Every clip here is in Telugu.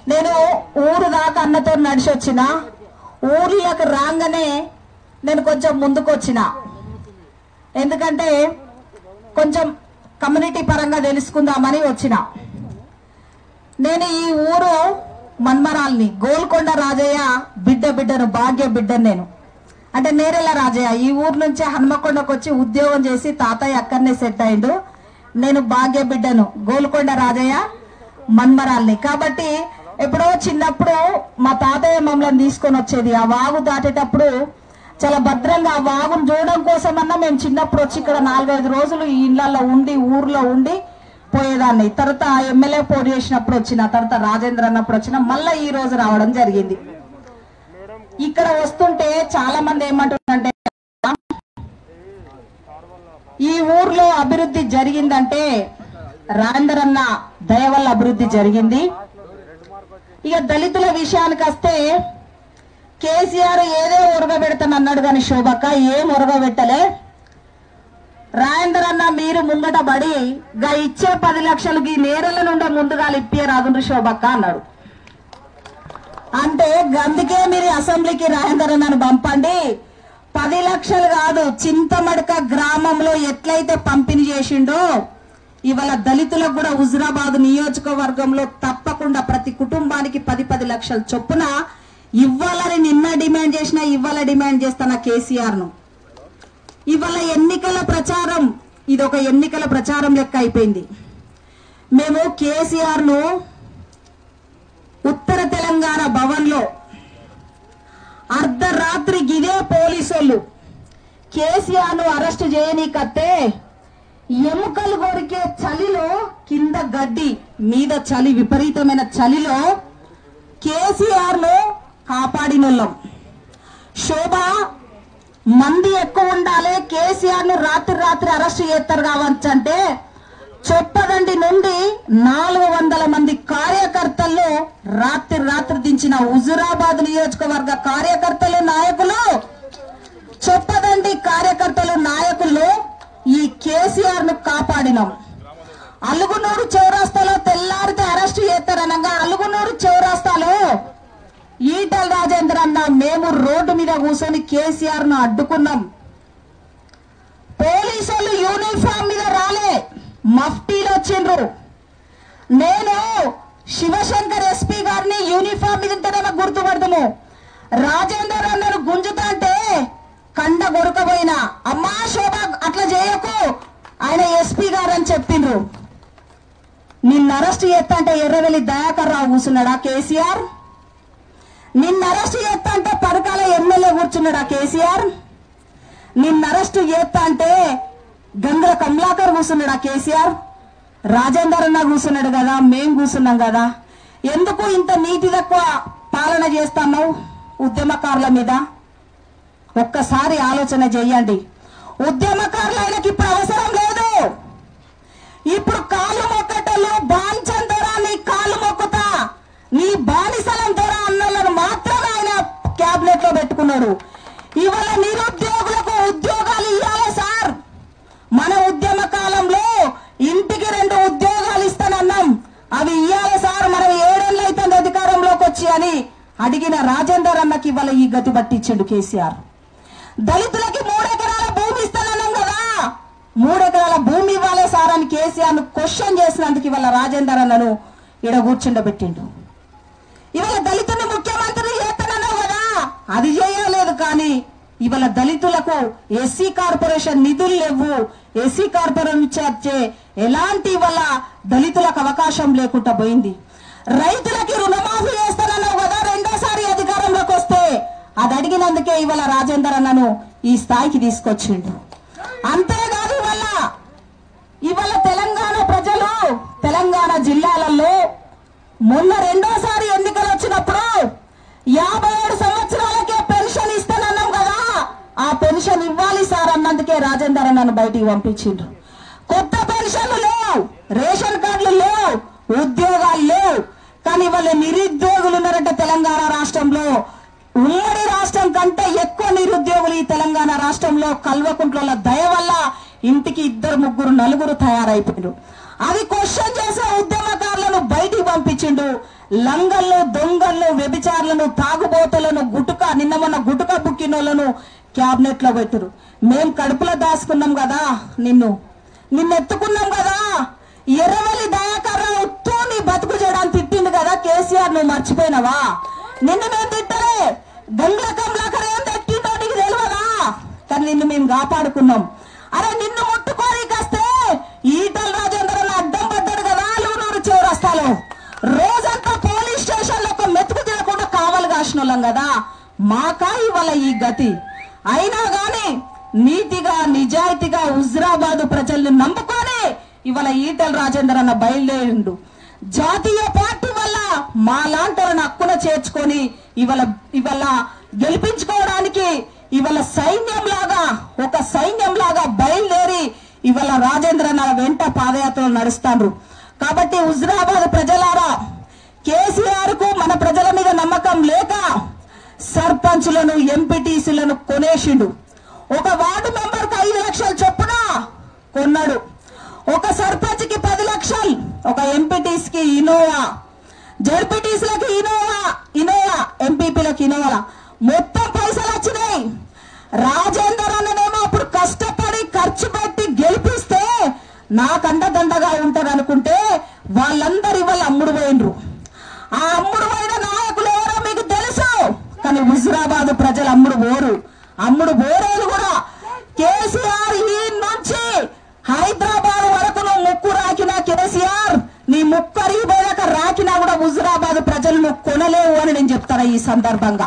నేను ఊరు దాకా అన్నతో నడిచి వచ్చిన ఊర్లోకి రాగానే నేను కొంచెం ముందుకు వచ్చిన ఎందుకంటే కొంచెం కమ్యూనిటీ పరంగా తెలుసుకుందామని వచ్చిన నేను ఈ ఊరు మన్మరాల్ని గోల్కొండ రాజయ్య బిడ్డ బిడ్డను భాగ్య బిడ్డను నేను అంటే నేరెల రాజయ్య ఈ ఊరు నుంచి హన్మకొండకు వచ్చి ఉద్యోగం చేసి తాతయ్య అక్కడనే సెట్ అయిండు నేను భాగ్య బిడ్డను గోల్కొండ రాజయ్య మన్మరాల్ని కాబట్టి ఎప్పుడో చిన్నప్పుడు మా తాతయ్య మమ్మల్ని తీసుకొని వచ్చేది ఆ వాగు దాటేటప్పుడు చాలా భద్రంగా ఆ వాగును చూడడం కోసమన్నా మేము చిన్నప్పుడు వచ్చి ఇక్కడ నాలుగైదు రోజులు ఈ ఇళ్లలో ఉండి ఊర్లో ఉండి పోయేదాన్ని తర్వాత ఎమ్మెల్యే పోటీ చేసినప్పుడు వచ్చిన తర్వాత రాజేంద్ర అన్నప్పుడు వచ్చిన మళ్ళీ ఈ రోజు రావడం జరిగింది ఇక్కడ వస్తుంటే చాలా మంది ఏమంటున్నారంటే ఈ ఊర్లో అభివృద్ధి జరిగిందంటే రాజేంద్ర అన్న దయ వల్ల అభివృద్ధి జరిగింది ఇక దళితుల విషయానికి వస్తే కేసీఆర్ ఏదో ఉరగబెడతాను అన్నాడు కానీ శోభక్క ఏం ఉరగబెట్టలే రాజేందర్ అన్న మీరు ముంగట పడి గా ఇచ్చే పది లక్షలకి నేరల నుండి ముందుగా ఇప్పే రాదు శోభక్క అన్నాడు అంటే గందుకే మీరు అసెంబ్లీకి రాజేందర్ అన్నను పంపండి పది లక్షలు కాదు చింతమడక గ్రామంలో ఎట్లయితే పంపిణీ చేసిండో ఇవాళ దళితులకు కూడా హుజరాబాద్ నియోజకవర్గంలో తప్పకుండా ప్రతి కుటుంబానికి పది పది లక్షల చొప్పున ఇవ్వాలని నిన్న డిమాండ్ చేసినా ఇవాళ డిమాండ్ చేస్తున్న కేసీఆర్ ను ఇవాళ ఎన్నికల ప్రచారం ఇది ఒక ఎన్నికల ప్రచారం లెక్క అయిపోయింది మేము కేసీఆర్ ను ఉత్తర తెలంగాణ భవన్ లో అర్ధరాత్రి గిదే పోలీసోళ్ళు కేసీఆర్ ను అరెస్ట్ చేయనీకత్తే ఎముకలు కొరికే చలిలో కింద గడ్డి మీద చలి విపరీతమైన చలిలో కేసీఆర్ ను కాపాడినోళ్ళం శోభ మంది ఎక్కువ ఉండాలి కేసీఆర్ ను రాత్రి రాత్రి అరెస్ట్ చేస్తారు కావచ్చు అంటే చొప్పదండి నుండి నాలుగు వందల మంది కార్యకర్తల్లో రాత్రి రాత్రి దించిన హుజురాబాద్ నియోజకవర్గ కార్యకర్తలు నాయకులు చొప్పదండి కార్యకర్తలు నాయకులు ఈ కేసీఆర్ ను కాపాడినాం అలుగునూరు చౌరాస్తాలో తెల్లారితే అరెస్ట్ చేస్తారనగా అలుగునూరు చౌరాస్తాలో ఈటల రాజేంద్ర అన్న మేము రోడ్డు మీద కూర్చొని కేసీఆర్ ను అడ్డుకున్నాం పోలీసులు యూనిఫామ్ మీద రాలే మఫ్టీలు వచ్చిండ్రు నేను శివశంకర్ ఎస్పీ గారిని యూనిఫామ్ మీద ఉంటేనే గుర్తుపడతాము రాజేందర్ అన్నను గుంజుతా అంటే కండ గొరకపోయినా అమ్మా శోభ అట్లా చేయకు ఆయన ఎస్పీ గారు అని చెప్పిండ్రు నిన్ను అరెస్ట్ చేస్తా అంటే ఎర్రవెల్లి దయాకర్ రావు కూర్చున్నాడా కేసీఆర్ నిన్ను అరెస్ట్ చేస్తా అంటే పరకాల ఎమ్మెల్యే కూర్చున్నాడా కేసీఆర్ నిన్ను అరెస్ట్ చేస్తా అంటే గంగల కమలాకర్ కూర్చున్నాడా కేసీఆర్ రాజేందర్ అన్న కూర్చున్నాడు కదా మేం కూర్చున్నాం కదా ఎందుకు ఇంత నీతి తక్కువ పాలన చేస్తున్నావు ఉద్యమకారుల మీద ఒక్కసారి ఆలోచన చెయ్యండి ఉద్యమకారులు ఆయనకి ఇప్పుడు అవసరం లేదు ఇప్పుడు కాళ్ళు మొక్కటలు బాంచన్ దొరా నీ కాళ్ళు మొక్కుతా నీ బానిసలం దొరా అన్నలను మాత్రమే ఆయన క్యాబినెట్ లో పెట్టుకున్నాడు ఇవాళ నిరుద్యోగులకు ఉద్యోగాలు ఇవ్వాలి సార్ మన ఉద్యమ కాలంలో ఇంటికి రెండు ఉద్యోగాలు ఇస్తానన్నాం అవి ఇవ్వాలి సార్ మనం ఏడేళ్ళు అవుతుంది అధికారంలోకి వచ్చి అని అడిగిన రాజేందర్ అన్నకి ఇవాళ ఈ గతి పట్టించిండు కేసీఆర్ దళితులకి మూడెకరాల భూమి ఇస్తానన్నాం కదా మూడెకరాల భూమి ఇవ్వాలి సార్ అని కేసీఆర్ ను క్వశ్చన్ చేసినందుకు ఇవాళ రాజేందర్ అన్నను ఈడ కూర్చుండబెట్టిండు ఇవాళ దళితుని ముఖ్యమంత్రి చేస్తానన్నావు కదా అది చేయలేదు కానీ ఇవాళ దళితులకు ఎస్సీ కార్పొరేషన్ నిధులు లేవు ఎస్సీ కార్పొరేషన్ నుంచి వచ్చే ఎలాంటి ఇవాళ దళితులకు అవకాశం లేకుండా పోయింది రైతులకి రుణమాఫీ చేస్తానన్నావు కదా రెండోసారి అధికారంలోకి వస్తే అది అడిగినందుకే ఇవాళ రాజేందర్ అన్నను ఈ స్థాయికి తీసుకొచ్చిండు అంతేకాదు ఇవాళ ఇవాళ తెలంగాణ ప్రజలు తెలంగాణ జిల్లాలలో మొన్న రెండోసారి ఎన్నికలు వచ్చినప్పుడు యాభై ఏడు సంవత్సరాలకే పెన్షన్ ఇస్తానన్నాం కదా ఆ పెన్షన్ ఇవ్వాలి సార్ అన్నందుకే రాజేందర్ అన్నను బయటికి పంపించిండ్రు కొత్త పెన్షన్లు లేవు రేషన్ కార్డులు లేవు ఉద్యోగాలు లేవు కానీ వాళ్ళ నిరుద్యోగులు ఉన్నారంటే తెలంగాణ రాష్ట్రంలో ఉమ్మడి రాష్ట్రం కంటే ఎక్కువ నిరుద్యోగులు ఈ తెలంగాణ రాష్ట్రంలో కల్వకుంట్ల దయ వల్ల ఇంటికి ఇద్దరు ముగ్గురు నలుగురు తయారైపోయారు అది క్వశ్చన్ చేసే ఉద్యమకారులను బయటికి పంపించిండు లంగళ్ళు దొంగళ్ళు వ్యభిచారులను తాగుబోతులను గుటుక నిన్న మొన్న గుటుక బుక్కినోళ్లను క్యాబినెట్ లో పెట్టరు మేం కడుపులో దాచుకున్నాం కదా నిన్ను నిన్ను ఎత్తుకున్నాం కదా ఎర్రవల్లి దయాకర్రావు తూ నీ బతుకు చేయడానికి తిట్టింది కదా కేసీఆర్ నువ్వు మర్చిపోయినావా నిన్ను మేము తిట్టలే గంగ్ల కమలాకర్ ఏం తిట్టిండో నీకు తెలియదా కానీ నిన్ను మేము కాపాడుకున్నాం అరే నిన్ను ముట్టుకోనికొస్తే ఈటల రాజేంద్ర అడ్డం పడ్డాడు కదా లూనూరు చౌరస్తాలో రోజంతా పోలీస్ స్టేషన్ లో ఒక మెతుకు తినకుండా కావాలి కాసిన వాళ్ళం కదా మాకా ఇవాళ ఈ గతి అయినా గాని నీతిగా నిజాయితీగా హుజరాబాద్ ప్రజల్ని నమ్ముకొని ఇవాళ ఈటల రాజేందర్ అన్న బయలుదేరిండు జాతీయ పార్టీ వల్ల మా లాంటి హక్కున చేర్చుకొని ఇవాళ ఇవాళ గెలిపించుకోవడానికి ఇవాళ సైన్యం లాగా ఒక సైన్యం లాగా బయలుదేరి ఇవాళ రాజేంద్ర అన్న వెంట పాదయాత్రలు నడుస్తాండ్రు కాబట్టి హుజరాబాద్ ప్రజలారా కేసీఆర్ కు మన ప్రజల మీద నమ్మకం లేక సర్పంచులను ఎంపీటీసీలను కొనేసిండు ఒక వార్డు మెంబర్ కు ఐదు లక్షలు చొప్పున కొన్నాడు ఒక సర్పంచ్ కి పది లక్షలు ఒక ఎంపీటీస్ కి ఇనోవా జడ్పీటీసీలకి ఇనోవా ఇనోవా ఎంపీపీలకు ఇనోవా మొత్తం పైసలు వచ్చినాయి రాజేందర్ అన్ననేమో అప్పుడు కష్టపడి ఖర్చు పెట్టి గెలిపిస్తే నాకండదండగా ఉంటారు అనుకుంటే వాళ్ళందరూ ఇవాళ అమ్ముడు పోయినరు ఆ అమ్ముడు పోయిన నాయకులు ఎవరో మీకు తెలుసు కానీ హుజురాబాద్ ప్రజలు అమ్ముడు పోరు అమ్ముడు పోరేది కూడా కేసీఆర్ ఈ నుంచి హైదరాబాద్ వరకు నువ్వు ముక్కు రాకినా కేసీఆర్ నీ ముక్కు అరిగిపోయాక రాకినా కూడా హుజురాబాద్ ప్రజలు నువ్వు కొనలేవు అని నేను చెప్తాను ఈ సందర్భంగా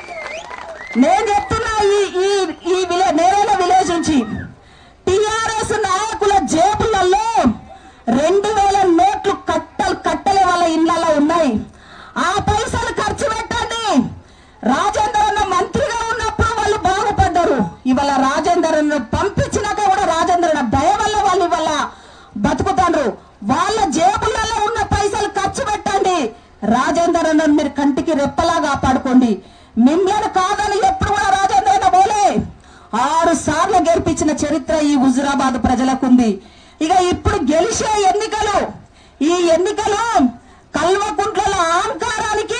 నేను చెప్తున్నా ఈ ఈ ఈ విలే నేరేల విలేజ్ నుంచి టిఆర్ఎస్ నాయకుల జేబులలో రెండు వేల నోట్లు కట్టలు కట్టలే వాళ్ళ ఇళ్లలో ఉన్నాయి ఆ పైసలు ఖర్చు పెట్టండి రాజేందర్ అన్న మంత్రిగా ఉన్నప్పుడు వాళ్ళు బాగుపడ్డారు ఇవాళ రాజేందర్ అన్న పంపించినాక కూడా రాజేందర్ అన్న దయ వల్ల వాళ్ళు ఇవాళ బతుకుతాండ్రు వాళ్ళ జేబులలో ఉన్న పైసలు ఖర్చు పెట్టండి రాజేందర్ అన్న మీరు కంటికి రెప్పలా కాపాడుకోండి మిమ్మల్ని కాదని ఎప్పుడు కూడా రాజేందర్ అన్న పోలే ఆరు సార్లు గెలిపించిన చరిత్ర ఈ హుజురాబాద్ ప్రజలకుంది ఇక ఇప్పుడు గెలిచే ఎన్నికలు ఈ ఎన్నికలు కల్వకుంట్ల ఆంకారానికి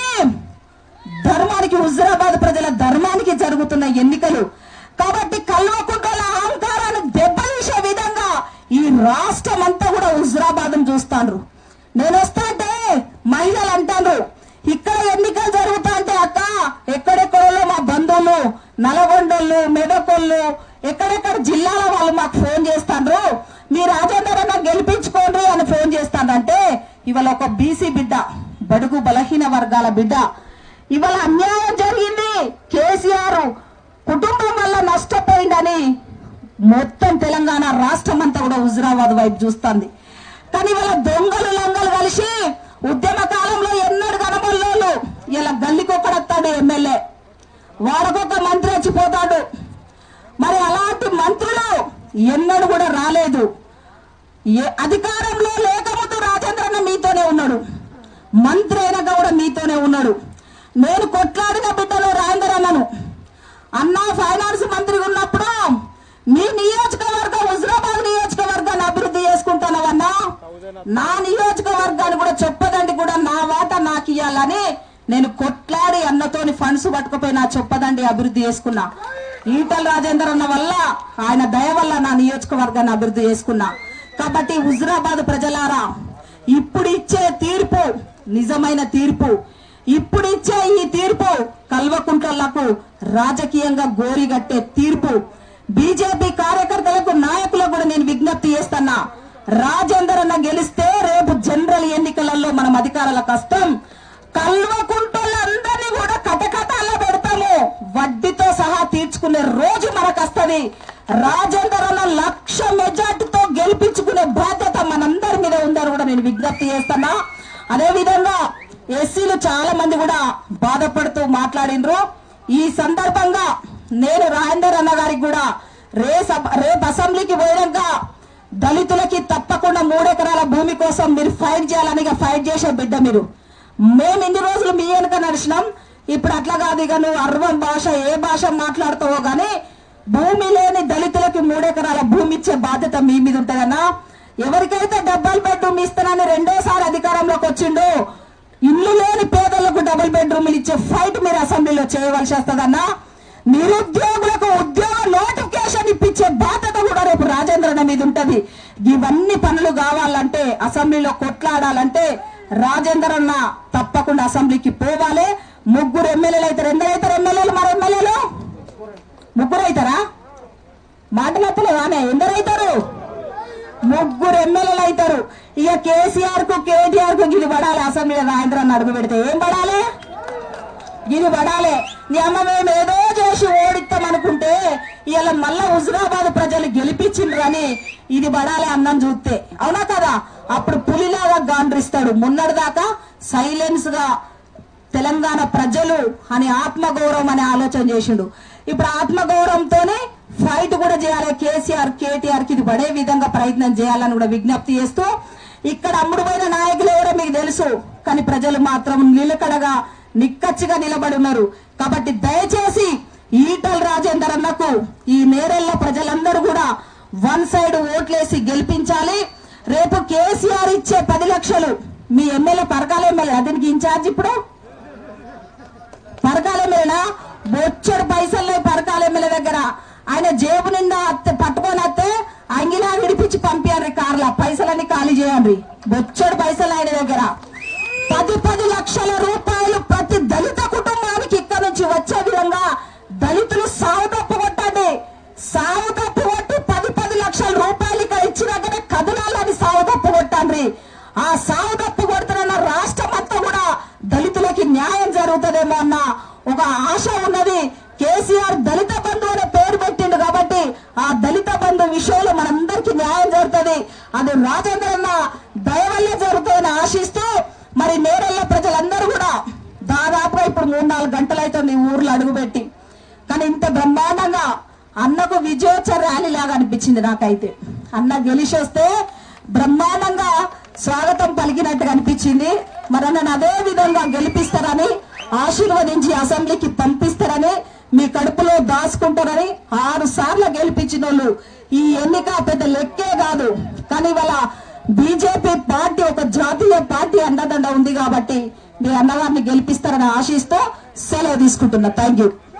ధర్మానికి హుజురాబాద్ ప్రజల ధర్మానికి జరుగుతున్న ఎన్నికలు కాబట్టి కల్వకుంట్ల అహంకారాన్ని దెబ్బతీసే విధంగా ఈ రాష్ట్రం అంతా కూడా హుజురాబాద్ చూస్తాండ్రు నేను వస్తా అంటే మహిళలు అంటారు ఇక్కడ ఎన్నికలు జరుగుతా అంటే అక్క ఎక్కడెక్కడో మా బంధువులు నల్గొండోళ్ళు మెదకోళ్ళు ఎక్కడెక్కడ జిల్లాల వాళ్ళు మాకు ఫోన్ చేస్తాండ్రు మీ రాజేందర్ అన్న గెలిపించుకోండి అని ఫోన్ చేస్తానంటే ఇవాళ ఒక బీసీ బిడ్డ బడుగు బలహీన వర్గాల బిడ్డ ఇవాళ అన్యాయం జరిగింది కేసీఆర్ కుటుంబం వల్ల నష్టపోయిందని మొత్తం తెలంగాణ రాష్ట్రం అంతా కూడా హుజురాబాద్ వైపు చూస్తుంది కానీ ఇవాళ దొంగలు లంగలు కలిసి ఉద్యమ కాలంలో ఎన్నడు కనబడలేదు ఇలా గల్లికొక్కడొస్తాడు ఎమ్మెల్యే వాడకొక మంత్రి వచ్చిపోతాడు మరి అలాంటి మంత్రులు ఎన్నడు కూడా రాలేదు ఏ అధికారంలో లేకముందు రాజేంద్రన్న మీతోనే ఉన్నాడు మంత్రి అయినాక కూడా మీతోనే ఉన్నాడు నేను కొట్లాడిన బిడ్డలు రాజేందర్ అన్నను అన్న ఫైనాన్స్ మంత్రి ఉన్నప్పుడు మీ నియోజకవర్గం హుజరాబాద్ నియోజకవర్గాన్ని అభివృద్ధి చేసుకుంటానవన్నా నా నియోజకవర్గాన్ని కూడా చెప్పదండి కూడా నా వాటా నాకు ఇవ్వాలని నేను కొట్లాడి అన్నతోని ఫండ్స్ పట్టుకుపోయి నా చెప్పదండి అభివృద్ధి చేసుకున్నా ఈటల రాజేందర్ అన్న వల్ల ఆయన దయ వల్ల నా నియోజకవర్గాన్ని అభివృద్ధి చేసుకున్నా కాబట్టి హుజరాబాద్ ప్రజలారా ఇప్పుడు ఇచ్చే తీర్పు నిజమైన తీర్పు ఇప్పుడు ఇచ్చే ఈ తీర్పు కల్వకుంట్లకు రాజకీయంగా గోరిగట్టే తీర్పు బీజేపీ కార్యకర్తలకు నాయకులకు కూడా నేను విజ్ఞప్తి చేస్తున్నా రాజేందర్ అన్న గెలిస్తే రేపు జనరల్ ఎన్నికలలో మనం అధికారాలకు వస్తాం కల్వకుంటలందరినీ కూడా కటకటాల్లో పెడతాము వడ్డీతో సహా తీర్చుకునే రోజు మనకు వస్తది రాజేందర్ అన్న లక్ష మెజార్టీతో గెలిపించుకునే బాధ్యత మనందరి మీద ఉందని కూడా నేను విజ్ఞప్తి చేస్తున్నా అదే విధంగా ఎస్సీలు చాలా మంది కూడా బాధపడుతూ మాట్లాడినరు ఈ సందర్భంగా నేను రాజేందర్ అన్న గారికి కూడా రే సభ- రేపు అసెంబ్లీకి పోయాక దళితులకి తప్పకుండా మూడెకరాల భూమి కోసం మీరు ఫైట్ చేయాలని ఇక ఫైట్ చేసే బిడ్డ మీరు మేము ఇన్ని రోజులు మీ వెనుక నడిచినాం ఇప్పుడు అట్లా కాదు ఇక నువ్వు అర్వం భాష ఏ భాష మాట్లాడుతావో గానీ భూమి లేని దళితులకి మూడెకరాల భూమి ఇచ్చే బాధ్యత మీ మీద ఉంటదన్నా ఎవరికైతే డబ్బులు బెడ్రూమ్ ఇస్తానని రెండోసారి అధికారంలోకి వచ్చిండో ఇల్లు లేని పేదలకు డబుల్ బెడ్రూమ్లు ఇచ్చే ఫైట్ మీరు అసెంబ్లీలో చేయవలసి వస్తుందన్నా నిరుద్యోగులకు ఉద్యోగ నోటిఫికేషన్ ఇప్పించే బాధ్యత కూడా రేపు రాజేంద్రన మీద ఉంటది ఇవన్నీ పనులు కావాలంటే అసెంబ్లీలో కొట్లాడాలంటే రాజేంద్రన్న తప్పకుండా అసెంబ్లీకి పోవాలి ముగ్గురు ఎమ్మెల్యేలు అవుతారు ఎందరైతారు ఎమ్మెల్యేలు మరి ఎమ్మెల్యేలు ముగ్గురు అవుతారా మాటలెత్తలేదానే ఎందరైతారు ముగ్గురు ఎమ్మెల్యేలు అవుతారు ఇక కేసీఆర్ కు కేటీఆర్ కు ఇది పడాలి అసెంబ్లీలో రాజేంద్రన్న అడుగు పెడితే ఏం పడాలి ఇది పడాలి నీ అమ్మ మేము ఏదో చేసి ఓడిస్తాం అనుకుంటే ఇవాళ మళ్ళా హుజరాబాద్ ప్రజలు గెలిపించిండ్రని ఇది పడాలి అన్నం చూస్తే అవునా కదా అప్పుడు పులిలాగా గాండ్రిస్తాడు మొన్నటి దాకా సైలెన్స్ గా తెలంగాణ ప్రజలు అని ఆత్మగౌరవం అనే ఆలోచన చేసిండు ఇప్పుడు ఆత్మగౌరవంతోనే ఫైట్ కూడా చేయాలి కేసీఆర్ కేటీఆర్ కి ఇది పడే విధంగా ప్రయత్నం చేయాలని కూడా విజ్ఞప్తి చేస్తూ ఇక్కడ అమ్ముడుపోయిన నాయకులు ఎవరో మీకు తెలుసు కానీ ప్రజలు మాత్రం నిలకడగా నిక్కచ్చిగా నిలబడి ఉన్నారు కాబట్టి దయచేసి ఈటల రాజేందర్ అన్నకు ఈ నేరెళ్ళ ప్రజలందరూ కూడా వన్ సైడ్ ఓట్లేసి గెలిపించాలి రేపు కేసీఆర్ ఇచ్చే పది లక్షలు మీ ఎమ్మెల్యే పరకాల ఎమ్మెల్యే దీనికి ఇన్ఛార్జ్ ఇప్పుడు పరకాల ఎమ్మెల్యేనా బొచ్చడు పైసలు లేవు పరకాల ఎమ్మెల్యే దగ్గర ఆయన జేబు నిండా అత్తే పట్టుకొని వస్తే అంగిలా విడిపించి పంపించారు కార్ల పైసలన్నీ ఖాళీ చేయండి బొచ్చడు పైసలు ఆయన దగ్గర పది పది లక్షల రూపాయలు ప్రతి దళిత కుటుంబానికి ఇక్కడ నుంచి వచ్చే విధంగా దళితులు సాగు తప్పు కొట్టండి సాగు తప్పు కొట్టి పది పది లక్షల రూపాయలు ఇక్కడ ఇచ్చినాకనే కదలాలని సాగు తప్పు కొట్టండి ఆ సాగు తప్పు కొడుతున్న రాష్ట్రం అంతా కూడా దళితులకి న్యాయం జరుగుతుందేమో అన్న ఒక ఆశ ఉన్నది కేసీఆర్ దళిత బంధు అనే పేరు పెట్టిండు కాబట్టి ఆ దళిత బంధు విషయంలో మనందరికీ న్యాయం జరుగుతుంది అది రాజేంద్రన్న దయ వల్లే జరుగుతుందని ఆశిస్తూ మరి నేరెళ్ళ ప్రజలందరూ కూడా దాదాపుగా ఇప్పుడు మూడు నాలుగు గంటలు అవుతుంది ఈ ఊర్లో అడుగుపెట్టి కానీ ఇంత బ్రహ్మాండంగా అన్నకు విజయోత్సవ ర్యాలీ లాగా అనిపించింది నాకైతే అన్న గెలిచి వస్తే బ్రహ్మాండంగా స్వాగతం పలికినట్టుగా అనిపించింది మరి అన్నను అదే విధంగా గెలిపిస్తారని ఆశీర్వదించి అసెంబ్లీకి పంపిస్తారని మీ కడుపులో దాచుకుంటారని ఆరు సార్లు గెలిపించిన వాళ్ళు ఈ ఎన్నిక పెద్ద లెక్కే కాదు కానీ ఇవాళ బీజేపీ పార్టీ ఒక జాతీయ పార్టీ అండదండ ఉంది కాబట్టి మీ అన్నగారిని గెలిపిస్తారని ఆశిస్తూ సెలవు తీసుకుంటున్నా థ్యాంక్ యూ